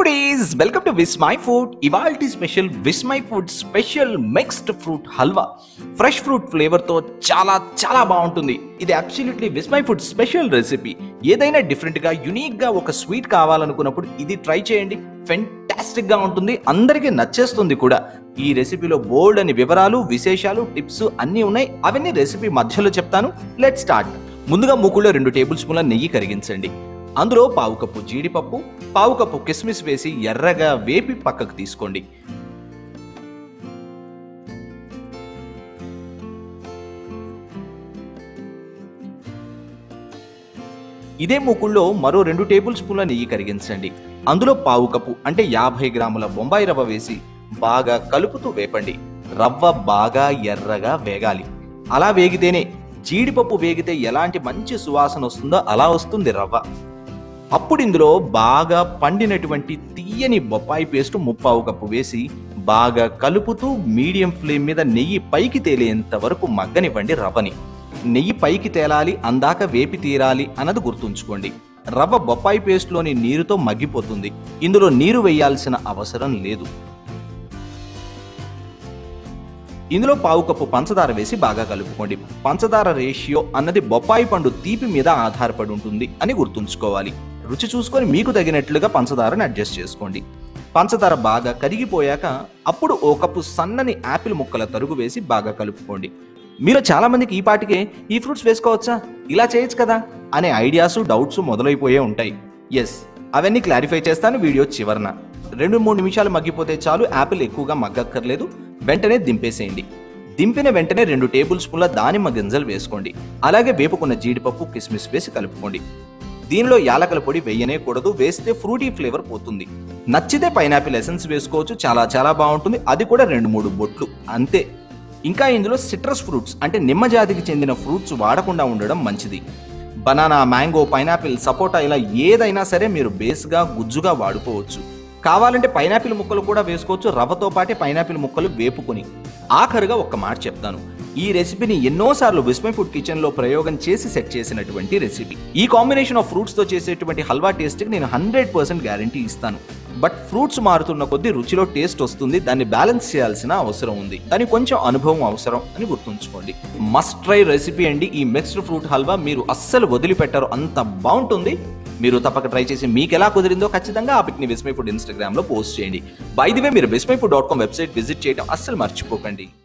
foodies welcome to Vismai food ఇవాల్టి special Vismai food special mixed fruit halwa fresh fruit ఫ్లేవర్తో చాలా చాలా బాగుంటుంది ఇది అబ్సల్యూట్లీ విస్ మై ఫుడ్ స్పెషల్ రెసిపీ ఏదైనా డిఫరెంట్గా యునిక్గా ఒక స్వీట్ కావాలనుకున్నప్పుడు ఇది ట్రై చేయండి ఫెంటాస్టిక్ గా ఉంటుంది అందరికీ నచ్చేస్తుంది కూడా ఈ రెసిపీలో బోల్డ్ అని వివరాలు విశేషాలు టిప్స్ అన్నీ ఉన్నాయి అవన్నీ రెసిపీ మధ్యలో చెప్తాను లెట్ స్టార్ట్ ముందుగా మూకుల్లో రెండు టేబుల్ స్పూన్ల నెయ్యి కరిగించండి అందులో పావు కప్పు జీడిపప్పు పావు కప్పు కిస్మిస్ వేసి ఎర్రగా వేపి పక్కకు తీసుకోండి ఇదే మూకుల్లో మరో రెండు టేబుల్ స్పూన్ల నెయ్యి కరిగించండి అందులో పావు కప్పు అంటే యాభై గ్రాముల బొంబాయి రవ్వ వేసి బాగా కలుపుతూ వేపండి రవ్వ బాగా ఎర్రగా వేగాలి అలా వేగితేనే జీడిపప్పు వేగితే ఎలాంటి మంచి సువాసన వస్తుందో అలా వస్తుంది రవ్వ అప్పుడు ఇందులో బాగా పండినటువంటి తీయని బొప్పాయి పేస్ట్ ముప్పావు కప్పు వేసి బాగా కలుపుతూ మీడియం ఫ్లేమ్ మీద నెయ్యి పైకి తేలేంత వరకు మగ్గనివ్వండి రవ్వని నెయ్యి పైకి తేలాలి అందాక వేపి తీరాలి అన్నది గుర్తుంచుకోండి రవ్వ బొప్పాయి పేస్ట్లోని నీరుతో మగ్గిపోతుంది ఇందులో నీరు వేయాల్సిన అవసరం లేదు ఇందులో పావు కప్పు పంచదార వేసి బాగా కలుపుకోండి పంచదార రేషియో అన్నది బొప్పాయి పండు తీపి మీద ఆధారపడి ఉంటుంది అని గుర్తుంచుకోవాలి రుచి చూసుకొని మీకు తగినట్లుగా పంచదారని అడ్జస్ట్ చేసుకోండి పంచదార బాగా కరిగిపోయాక అప్పుడు ఓ కప్పు సన్నని యాపిల్ ముక్కల తరుగు వేసి బాగా కలుపుకోండి మీలో చాలా మందికి ఈ పాటికే ఈ ఫ్రూట్స్ వేసుకోవచ్చా ఇలా చేయొచ్చు కదా అనే ఐడియాస్ డౌట్స్ మొదలైపోయే ఉంటాయి ఎస్ అవన్నీ క్లారిఫై చేస్తాను వీడియో చివరన రెండు మూడు నిమిషాలు మగ్గిపోతే చాలు యాపిల్ ఎక్కువగా మగ్గక్కర్లేదు వెంటనే దింపేసేయండి దింపిన వెంటనే రెండు టేబుల్ స్పూన్ల దానిమ్మ గింజలు వేసుకోండి అలాగే వేపుకున్న జీడిపప్పు కిస్మిస్ వేసి కలుపుకోండి దీనిలో యాలకల పొడి వేయనే కూడదు వేస్తే ఫ్రూటీ ఫ్లేవర్ పోతుంది నచ్చితే పైనాపిల్ ఎసెన్స్ వేసుకోవచ్చు చాలా చాలా బాగుంటుంది అది కూడా రెండు మూడు బొట్లు అంతే ఇంకా ఇందులో సిట్రస్ ఫ్రూట్స్ అంటే నిమ్మ జాతికి చెందిన ఫ్రూట్స్ వాడకుండా ఉండడం మంచిది బనానా మ్యాంగో పైనాపిల్ సపోటా ఇలా ఏదైనా సరే మీరు బేస్గా గుజ్జుగా వాడుకోవచ్చు కావాలంటే పైనాపిల్ ముక్కలు కూడా వేసుకోవచ్చు రవ్వతో పాటే పైనాపిల్ ముక్కలు వేపుకొని ఆఖరుగా ఒక్క మాట చెప్తాను ఈ రెసిపీని ఎన్నోసార్లు విస్మై ఫుడ్ కిచెన్ లో ప్రయోగం చేసి సెట్ చేసినటువంటి రెసిపీ ఈ కాంబినేషన్ ఆఫ్ ఫ్రూట్స్ తో చేసేటువంటి హల్వా టేస్ట్ కి నేను హండ్రెడ్ పర్సెంట్ గ్యారంటీ ఇస్తాను బట్ ఫ్రూట్స్ మారుతున్న కొద్దీ రుచిలో టేస్ట్ వస్తుంది దాన్ని బ్యాలెన్స్ చేయాల్సిన అవసరం ఉంది దానికి కొంచెం అనుభవం అవసరం అని గుర్తుంచుకోండి మస్ట్ ట్రై రెసిపీ అండి ఈ మిక్స్డ్ ఫ్రూట్ హల్వా మీరు అస్సలు వదిలిపెట్టారు అంత బాగుంటుంది మీరు తప్పక ట్రై చేసి మీకు ఎలా కుదిరిందో ఖచ్చితంగా ఆ పిక్ని విస్మై ఫుడ్ ఇన్స్టాగ్రామ్ లో పోస్ట్ చేయండి బై ది వే మీరు Vismai food dot com website visit చేయడం అస్సలు మర్చిపోకండి